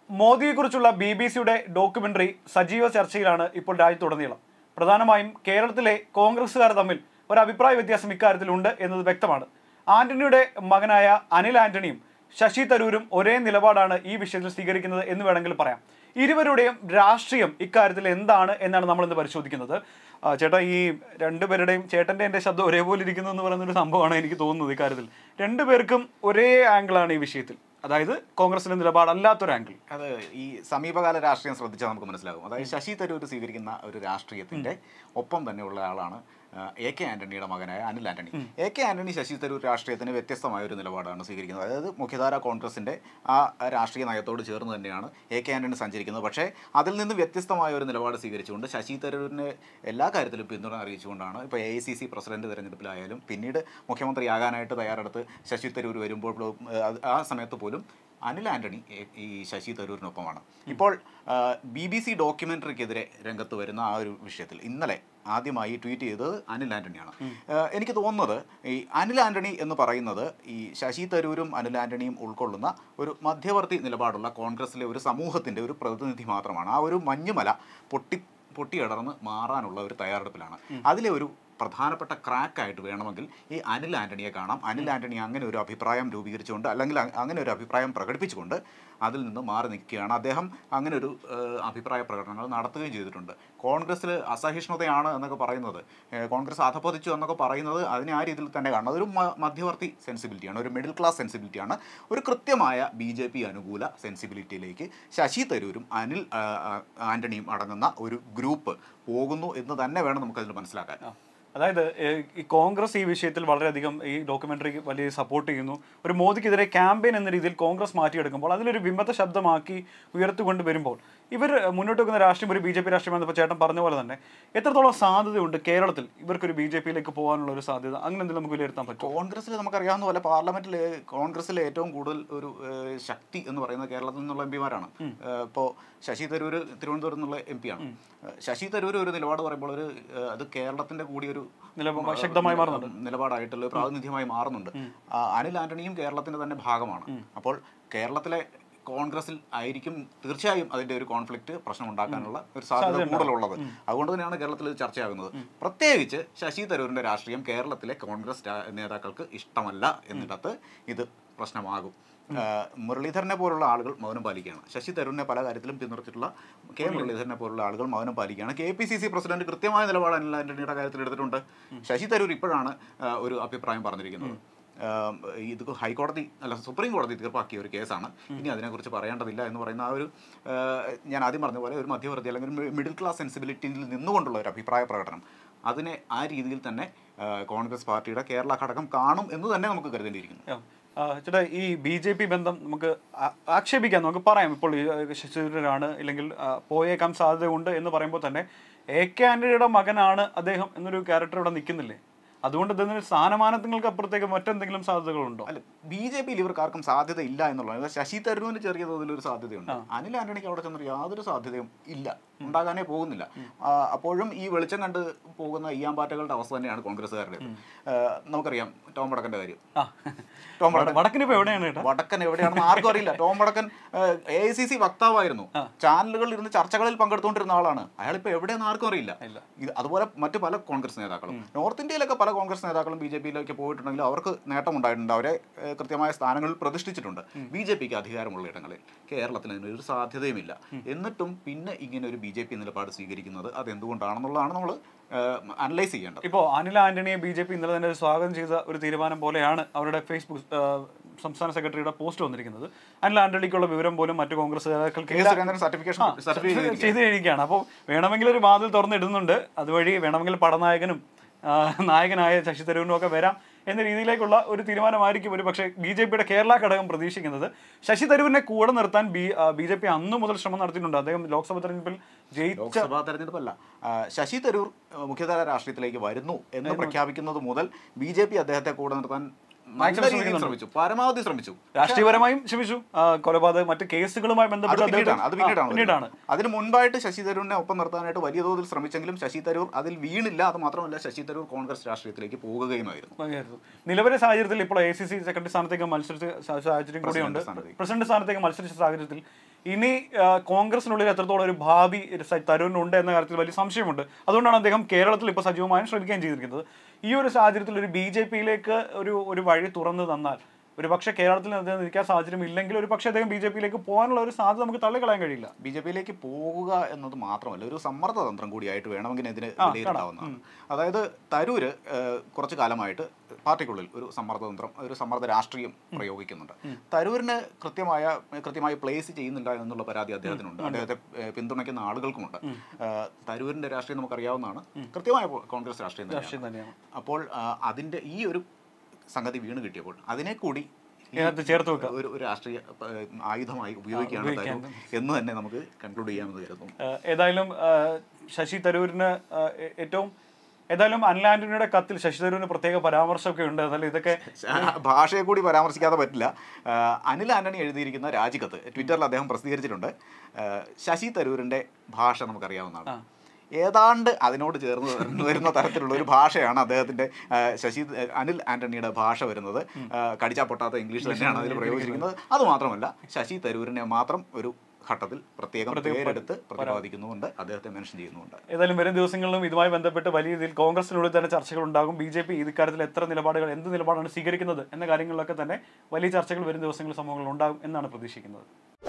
മോദിയെക്കുറിച്ചുള്ള B B സിയുടെ documentary സജീവ ചർച്ചയിലാണ് ഇപ്പോൾ രാജ്യത്തുടനീളം പ്രധാനമായും കേരളത്തിലെ കോൺഗ്രസ്സുകാർ തമ്മിൽ ഒരു അഭിപ്രായ വ്യത്യാസം ഇക്കാര്യത്തിലുണ്ട് എന്നത് വ്യക്തമാണ് ആന്റണിയുടെ മകനായ അനിൽ ആന്റണിയും ശശി തരൂരും ഒരേ നിലപാടാണ് ഈ വിഷയത്തിൽ സ്വീകരിക്കുന്നത് എന്ന് വേണമെങ്കിൽ പറയാം ഇരുവരുടെയും രാഷ്ട്രീയം ഇക്കാര്യത്തിൽ എന്താണ് എന്നാണ് നമ്മൾ ഇന്ന് പരിശോധിക്കുന്നത് ആ, ചേട്ടാ ഈ രണ്ടുപേരുടെയും ചേട്ടന്റെ എന്റെ ശബ്ദം ഒരേപോലെ ഇരിക്കുന്നു എന്ന് പറയുന്ന ഒരു സംഭവമാണ് എനിക്ക് തോന്നുന്നത് ഇക്കാര്യത്തിൽ രണ്ടുപേർക്കും ഒരേ ആംഗിളാണ് ഈ വിഷയത്തിൽ അതായത് കോൺഗ്രസിന്റെ നിലപാടല്ലാത്തൊരു ആംഗിൾ അത് ഈ സമീപകാല രാഷ്ട്രീയം ശ്രദ്ധിച്ചാൽ നമുക്ക് മനസ്സിലാകും അതായത് ശശി തരൂർ സ്വീകരിക്കുന്ന ഒരു രാഷ്ട്രീയത്തിന്റെ ഒപ്പം തന്നെയുള്ള ആളാണ് ആ, എ കെ ആന്റണിയുടെ മകനായ അനിൽ ആന്റണി എ കെ ആന്റണി ശശി തരൂർ രാഷ്ട്രീയത്തിന് വ്യത്യസ്തമായ ഒരു നിലപാടാണ് സ്വീകരിക്കുന്നത് അതായത് മുഖ്യധാര കോൺഗ്രസിന്റെ ആ രാഷ്ട്രീയ നയത്തോട് ചേർന്ന് തന്നെയാണ് എ കെ ആന്റണി സഞ്ചരിക്കുന്നത് പക്ഷേ അതിൽ നിന്ന് വ്യത്യസ്തമായ ഒരു നിലപാട് സ്വീകരിച്ചുകൊണ്ട് ശശി തരൂരിന് എല്ലാ കാര്യത്തിലും പിന്തുണ അറിയിച്ചുകൊണ്ടാണ് ഇപ്പോൾ A I C C president തെരഞ്ഞെടുപ്പിലായാലും പിന്നീട് മുഖ്യമന്ത്രിയാകാനായിട്ട് തയ്യാറെടുത്ത് ശശി തരൂർ വരുമ്പോൾ പോലും, ആ, അത് ആ സമയത്ത് പോലും അനിൽ ആന്റണി എ- ഈ ശശി തരൂരിനൊപ്പമാണ് ഇപ്പോൾ ബി ബി സി ഡോക്യുമെന്ററിക്കെതിരെ രംഗത്ത് വരുന്ന ആ ഒരു വിഷയത്തിൽ ഇന്നലെ ആദ്യമായി ട്വീറ്റ് ചെയ്തത് അനിൽ ആന്റണിയാണ് ആ, എനിക്ക് തോന്നുന്നത് ഈ അനിൽ ആന്റണി എന്ന് പറയുന്നത് ഈ ശശി തരൂരും അനിൽ ആന്റണിയും ഉൾക്കൊള്ളുന്ന ഒരു മധ്യവർത്തി നിലപാടുള്ള കോൺഗ്രസിലെ ഒരു സമൂഹത്തിന്റെ ഒരു പ്രതിനിധി മാത്രമാണ് ആ ഒരു മഞ്ഞുമല പൊട്ടി പൊട്ടിയടർന്ന് മാറാനുള്ള ഒരു തയ്യാറെടുപ്പിലാണ് അതിലെ ഒരു പ്രധാനപ്പെട്ട ക്രാക്കായിട്ട് വേണമെങ്കിൽ ഈ അനിൽ ആന്റണിയെ കാണാം അനിൽ ആന്റണി അങ്ങനെ ഒരു അഭിപ്രായം രൂപീകരിച്ചുകൊണ്ട് അല്ലെങ്കിൽ അ- അങ്ങനെ ഒരു അഭിപ്രായം പ്രകടിപ്പിച്ചുകൊണ്ട് അതിൽ നിന്ന് മാറി നിൽക്കുകയാണ് അദ്ദേഹം അങ്ങനെ ഒരു ഏഹ്, അഭിപ്രായ പ്രകടനങ്ങൾ നടത്തുകയും ചെയ്തിട്ടുണ്ട് കോൺഗ്രസ്സിൽ അസഹിഷ്ണുതയാണ് എന്നൊക്കെ പറയുന്നത് ഏഹ്, കോൺഗ്രസ് അധപ്പതിച്ചു എന്നൊക്കെ പറയുന്നത് അതിനെ ആ രീതിയിൽ തന്നെ കാണണം അതൊരു മ- മധ്യവർത്തി സെൻസിബിലിറ്റിയാണ് ഒരു മിഡിൽ ക്ലാസ് സെൻസിബിലിറ്റിയാണ് ഒരു കൃത്യമായ ബി ജെ പി അനുകൂല സെൻസിബിലിറ്റിയിലേക്ക് ശശി തരൂരും അനിൽ ആ, ആ, ആന്റണിയും അടങ്ങുന്ന ഒരു ഗ്രൂപ്പ് പോകുന്നു എന്ന് തന്നെ വേണം നമുക്കതിൽ മനസ്സിലാക്കാൻ അതായത് ഏഹ്, ഈ കോൺഗ്രസ് ഈ വിഷയത്തിൽ വളരെയധികം ഈ ഡോക്യുമെന്ററിക്ക് വലിയ സപ്പോർട്ട് ചെയ്യുന്നു ഒരു മോദിക്കെതിരെ ക്യാമ്പയിൻ എന്ന രീതിയിൽ കോൺഗ്രസ് മാറ്റിയെടുക്കുമ്പോൾ അതിലൊരു വിമത ശബ്ദമാക്കി ഉയർത്തിക്കൊണ്ട് വരുമ്പോൾ ഇവർ മുന്നോട്ട് വെക്കുന്ന രാഷ്ട്രീയം ഒരു ബി ജെ പി രാഷ്ട്രീയം ഇപ്പോൾ ചേട്ടൻ പറഞ്ഞ പോലെ തന്നെ എത്രത്തോളം സാധ്യതയുണ്ട് കേരളത്തിൽ ഇവർക്കൊരു ബി ജെ പിയിലേക്ക് പോകാനുള്ള ഒരു സാധ്യത അങ്ങനെ എന്തെങ്കിലും നമുക്ക് വിലയിരുത്താൻ പറ്റും കോൺഗ്രസ്സിൽ നമുക്കറിയാവുന്ന പോലെ പാർലമെന്റിൽ കോൺഗ്രസ്സിലെ ഏറ്റവും കൂടുതൽ ഒരു ഏഹ്, ശക്തി എന്ന് പറയുന്നത് കേരളത്തിൽ നിന്നുള്ള എം പിമാരാണ് ഇപ്പോൾ ശശി തരൂർ തിരുവനന്തപുരത്ത് നിന്നുള്ള എം പിയാണ് ശശി തരൂർ ഒരു നിലപാട് പറയുമ്പോൾ ഒരു ഏഹ്, അത് കേരളത്തിന്റെ കൂടി ഒരു നിലപാ- ശക്തമായി മാറുന്നുണ്ട്. നിലപാടായിട്ടുള്ള ഒരു പ്രാതിനിധ്യമായി മാറുന്നുണ്ട് ആ, അനിൽ ആന്റണിയും കേരളത്തിന്റെ തന്നെ ഭാഗമാണ് അപ്പോൾ കേരളത്തിലെ കോൺഗ്രസിൽ ആയിരിക്കും തീർച്ചയായും അതിന്റെ ഒരു കോൺഫ്ലിക്റ്റ് പ്രശ്നം ഉണ്ടാക്കാനുള്ള ഒരു സാധ്യത കൂടുതലുള്ളത് അതുകൊണ്ട് തന്നെയാണ് കേരളത്തിൽ ഇത് ചർച്ചയാകുന്നത് പ്രത്യേകിച്ച് ശശി തരൂരിന്റെ രാഷ്ട്രീയം കേരളത്തിലെ കോൺഗ്രസ് രാ- നേതാക്കൾക്ക് ഇഷ്ടമല്ല എന്നിടത്ത് ഇത് പ്രശ്നമാകും ആ, മുരളീധരനെ പോലുള്ള ആളുകൾ മൗനം പാലിക്കുകയാണ് ശശി തരൂരിനെ പല കാര്യത്തിലും പിന്തുണച്ചിട്ടുള്ള കെ മുരളീധരനെ പോലുള്ള ആളുകൾ മൗനം പാലിക്കുകയാണ് K P C C president കൃത്യമായ നിലപാട് അനിൽ ആന്റണിയുടെ കാര്യത്തിൽ എടുത്തിട്ടുണ്ട് ശശി തരൂർ ഇപ്പോഴാണ് ആ, ഒരു അഭിപ്രായം പറഞ്ഞിരിക്കുന്നത് ആം, ഇത് ഹൈക്കോടതി അല്ല സുപ്രീം കോടതി തീർപ്പാക്കിയ ഒരു കേസാണ് ഇനി അതിനെക്കുറിച്ച് പറയേണ്ടതില്ല എന്ന് പറയുന്ന ആ ഒരു ആ, ഞാൻ ആദ്യം പറഞ്ഞ പോലെ ഒരു മധ്യവർത്തി അല്ലെങ്കിൽ മി- മിഡിൽ ക്ലാസ് സെൻസിബിലിറ്റിയിൽ നിന്നുകൊണ്ടുള്ള ഒരു അഭിപ്രായ പ്രകടനം അതിനെ ആ രീതിയിൽ തന്നെ ആ, കോൺഗ്രസ് പാർട്ടിയുടെ കേരള ഘടകം കാണും എന്ന് തന്നെ നമുക്ക് കരുതേണ്ടിയിരിക്കുന്നു ആ, ആ, ചേട്ടാ ഈ ബി ജെ പി ബന്ധം നമുക്ക് ആ- ആക്ഷേപിക്കാം നമുക്ക് പറയാം ഇപ്പോൾ ഈ ശശിധരനാണ് ഇല്ലെങ്കിൽ ആ, പോയേക്കാൻ സാധ്യതയുണ്ട് എന്ന് പറയുമ്പോൾ തന്നെ എ കെ ആന്റണിയുടെ മകനാണ് അദ്ദേഹം എന്നൊരു ക്യാരക്ടർ ഇവിടെ നിൽക്കുന്നില്ലേ അതുകൊണ്ട് ഇതിന് സ്ഥാനമാനങ്ങൾക്ക് അപ്പുറത്തേക്ക് മറ്റെന്തെങ്കിലും സാധ്യതകളുണ്ടോ അല്ല ബി ജെ പിയിൽ ഇവർക്ക് ആർക്കും സാധ്യത ഇല്ല എന്നുള്ളത് ശശി തരൂരിന് ചെറിയ തോതിലൊരു സാധ്യതയുണ്ട് അനിൽ ആന്റണിക്ക് അവിടെ ചെന്നൊരു യാതൊരു സാധ്യതയും ഇല്ല ഉണ്ടാകാനേ പോകുന്നില്ല ആ, അപ്പോഴും ഈ വെളിച്ചം കണ്ട് പോകുന്ന ഈയാമ്പാറ്റകളുടെ അവസ്ഥ തന്നെയാണ് കോൺഗ്രസ്സുകാരുടെ നമുക്കറിയാം ടോം വടക്കന്റെ കാര്യം ആ ടോം വടക്കൻ വടക്കിന് ഇപ്പൊ എവിടെയാണ് ചേട്ടാ വടക്കൻ എവിടെയാണെന്ന് ആർക്കും അറിയില്ല Tom Vadakkan A I C C വക്താവായിരുന്നു ചാനലുകളിൽ ഇരുന്ന് ചർച്ചകളിൽ പങ്കെടുത്തുകൊണ്ടിരുന്ന ആളാണ് അയാൾ ഇപ്പൊ എവിടെയെന്ന് ആർക്കും അറിയില്ല ഇല്ല. ഇത് അതുപോലെ മറ്റു പല കോൺഗ്രസ് നേതാക്കളും നോർത്ത് ഇന്ത്യയിലൊക്കെ പല കോൺഗ്രസ് നേതാക്കളും ബി ജെ പിയിലേക്ക് പോയിട്ടുണ്ടെങ്കിൽ അവർക്ക് നേട്ടം ഉണ്ടായിട്ടുണ്ട് അവരെ ഏഹ്, കൃത്യമായ സ്ഥാനങ്ങളിൽ പ്രതിഷ്ഠിച്ചിട്ടുണ്ട് ബി ജെ പിക്ക് അധികാരമുള്ള ഇടങ്ങളിൽ കേരളത്തിൽ അതിനൊരു സാധ്യതയുമില്ല എന്നിട്ടും പിന്നെ ഇങ്ങനെ ഒരു ബി ജെ പി നിലപാട് സ്വീകരിക്കുന്നത് അത് എന്തുകൊണ്ടാണെന്നുള്ളതാണ് നമ്മൾ അനലൈസ് ചെയ്യേണ്ടത് ഇപ്പോൾ അനിൽ ആന്റണിയെ ബി ജെ പി ഇന്നലെ തന്നെ സ്വാഗതം ചെയ്ത ഒരു തീരുമാനം പോലെയാണ് അവരുടെ ഫേസ്ബുക്ക് ആ, സംസ്ഥാന സെക്രട്ടറിയുടെ പോസ്റ്റ് വന്നിരിക്കുന്നത് അനിൽ ആന്റണിക്കുള്ള വിവരം പോലും മറ്റു കോൺഗ്രസ് നേതാക്കൾക്ക് കെ ഇല്ല. സുരേന്ദ്രൻ സർട്ടിഫിക്കേഷൻ ആ, സർട്ടിഫിക്കറ്റ് ചെയ്ത് കഴിഞ്ഞിരിക്കുകയാണ് അപ്പോൾ വേണമെങ്കിൽ ഒരു വാതിൽ തുറന്നിടുന്നുണ്ട് അതുവഴി വേണമെങ്കിൽ പടനായകനും ആ, നായകനായ ശശി തരൂരിനും ഒക്കെ വരാം എന്ന രീതിയിലേക്കുള്ള ഒരു തീരുമാനമായിരിക്കും ഒരു പക്ഷേ ബി ജെ പിയുടെ കേരള ഘടകം പ്രതീക്ഷിക്കുന്നത് ശശി തരൂരിനെ കൂടെ നിർത്താൻ ബി ബി ജെ പി അന്നു മുതൽ ശ്രമം നടത്തിയിട്ടുണ്ട് അദ്ദേഹം ലോക്സഭാ തെരഞ്ഞെടുപ്പിൽ ജയിച്ച ലോക്സഭാ തെരഞ്ഞെടുപ്പല്ല ആ, ശശി തരൂർ ആ, മുഖ്യധാര രാഷ്ട്രീയത്തിലേക്ക് വരുന്നു എന്ന് പ്രഖ്യാപിക്കുന്നത് മുതൽ ബി ജെ പി അദ്ദേഹത്തെ കൂടെ നിർത്താൻ നല്ല രീതിയിൽ ശ്രമിച്ചു പരമാവധി ശ്രമിച്ചു രാഷ്ട്രീയപരമായും ക്ഷമിച്ചു ആ, കൊലപാതകം മറ്റ് കേസുകളുമായി അത് ബന്ധപ്പെട്ട് പിന്നീടാണ് അത് അദ്ദേഹത്തെ- ആ, പിന്നീടാണ് പിന്നീടാണ് വരുന്നത്. അതിന് മുൻപായിട്ട് ശശി തരൂരിനെ ഒപ്പം നിർത്താനായിട്ട് വലിയ തോതിൽ ശ്രമിച്ചെങ്കിലും ശശി തരൂർ അതിൽ വീണില്ല അത് മാത്രമല്ല ശശി തരൂർ കോൺഗ്രസ് രാഷ്ട്രീയത്തിലേക്ക് പോകുകയുമായിരുന്നു മതിയായിരുന്നു. നിലവിലെ സാഹചര്യത്തിൽ ഇപ്പോൾ എ സി സി സെക്രട്ടറി സ്ഥാനത്തേക്ക് മത്സരിച്ച സാ- സാഹചര്യം കൂടിയുണ്ട് സ്ഥാനത്തേക്ക്. പ്രസിഡന്റ് സ്ഥാനത്തേക്ക് മത്സരിച്ച സാഹചര്യത്തിൽ ഇനി ആ, കോൺഗ്രസിനുള്ളിൽ എത്രത്തോളം ഒരു ഭാവി സ- തരൂരിനുണ്ട് എന്ന കാര്യത്തിൽ വലിയ സംശയമുണ്ട് അതുകൊണ്ടാണ് അദ്ദേഹം കേരളത്തിൽ ഇപ്പോൾ സജീവമായും ശ്രമിക്കുകയും ചെയ്തിരിക്കുന്നത് ഈ ഒരു സാഹചര്യത്തിൽ ഒരു ബി ജെ പിയിലേക്ക് ഒരു ഒരു വഴി തുറന്നു തന്നാൽ ഒരു പക്ഷേ കേരളത്തിൽ അദ്ദേഹം നിൽക്കാൻ സാഹചര്യം ഇല്ലെങ്കിൽ ഒരു പക്ഷേ അദ്ദേഹം ബി ജെ പിയിലേക്ക് പോകാനുള്ള ഒരു സാധ്യത നമുക്ക് തള്ളിക്കളയാൻ കഴിയില്ല ബി ജെ പിയിലേക്ക് പോവുക എന്നത് മാത്രമല്ല ഒരു സമ്മർദ്ദ തന്ത്രം കൂടിയായിട്ട് വേണമെങ്കിൽ ഇതിന് വിലയിരുത്താവുന്നതാണ് അതായത് തരൂര് ഏഹ്, കുറച്ചു കാലമായിട്ട് പാർട്ടിക്കുള്ളിൽ ഒരു സമ്മർദ്ദതന്ത്രം ഒരു സമ്മർദ്ദ രാഷ്ട്രീയം പ്രയോഗിക്കുന്നുണ്ട് തരൂരിന് കൃത്യമായ കൃത്യമായി പ്ലേസ് ചെയ്യുന്നില്ല എന്നുള്ള പരാതി അദ്ദേഹത്തിനുണ്ട് അദ്ദേഹത്തെ ഏഹ്, പിന്തുണയ്ക്കുന്ന ആളുകൾക്കുമുണ്ട് ഏഹ്, തരൂരിന്റെ രാഷ്ട്രീയം നമുക്കറിയാവുന്നതാണ് കൃത്യമായ കോൺഗ്രസ് രാഷ്ട്രീയം തന്നെയാണ് രാഷ്ട്രീയം തന്നെയാണ് അപ്പോൾ ആ, അതിന്റെ ഈ ഒരു സംഗതി വീണ് കിട്ടിയപ്പോൾ അതിനെ കൂടി ഈ ഇതിനകത്ത് ചേർത്ത് വെക്കുക. ഒരു ഒരു രാഷ്ട്രീയ ഏഹ്, ആയുധമായി ഉപയോഗിക്കുകയാണ് തരൂർ എന്ന് തന്നെ നമുക്ക് കൺക്ലൂഡ് ചെയ്യാമെന്ന് കരുതുന്നു ഏഹ് ഏതായാലും ഏഹ് ശശി തരൂരിന് ഏഹ് ഏ- ഏറ്റവും ഏതായാലും അനിൽ ആന്റണിയുടെ കത്തിൽ ശശി തരൂരിന് പ്രത്യേക പരാമർശമൊക്കെ ഉണ്ട് എന്നാലും ഇതൊക്കെ ഭാഷയെ കൂടി പരാമർശിക്കാതെ പറ്റില്ല ആ, അനിൽ ആന്റണി എഴുതിയിരിക്കുന്ന രാജിക്കത്ത് ട്വിറ്ററിൽ അദ്ദേഹം പ്രസിദ്ധീകരിച്ചിട്ടുണ്ട് ആ, ശശി തരൂരിന്റെ ഭാഷ നമുക്കറിയാവുന്നതാണ് ഏതാണ്ട് അതിനോട് ചേർന്ന് വരുന്ന- വരുന്ന തരത്തിലുള്ള ഒരു ഭാഷയാണ് അദ്ദേഹത്തിന്റെ ആ, ശശി അനിൽ ആന്റണിയുടെ ഭാഷ വരുന്നത് ആ, കടിച്ചാ പൊട്ടാത്ത ഇംഗ്ലീഷ് തന്നെയാണ് അതിൽ പ്രയോഗിച്ചിരിക്കുന്നത് അത് മാത്രമല്ല ശശി തരൂരിനെ മാത്രം ഒരു ഘട്ടത്തിൽ പ്രത്യേകം പേരെടുത്ത് പ്രതിപാദിക്കുന്നുമുണ്ട് അദ്ദേഹത്തെ മെൻഷൻ ചെയ്യുന്നുമുണ്ട് ഏതായാലും വരും ദിവസങ്ങളിലും ഇതുമായി ബന്ധപ്പെട്ട് വലിയ രീതിയിൽ കോൺഗ്രസിനുള്ളിൽ തന്നെ ചർച്ചകൾ ഉണ്ടാകും ബി ജെ പി ഇക്കാര്യത്തിൽ എത്ര നിലപാടുകൾ എന്ത് നിലപാടാണ് സ്വീകരിക്കുന്നത് എന്ന കാര്യങ്ങളിലൊക്കെ തന്നെ വലിയ ചർച്ചകൾ വരും ദിവസങ്ങളിൽ സംഭവങ്ങൾ ഉണ്ടാകും എന്നാണ് പ്രതീക്ഷിക്കുന്നത്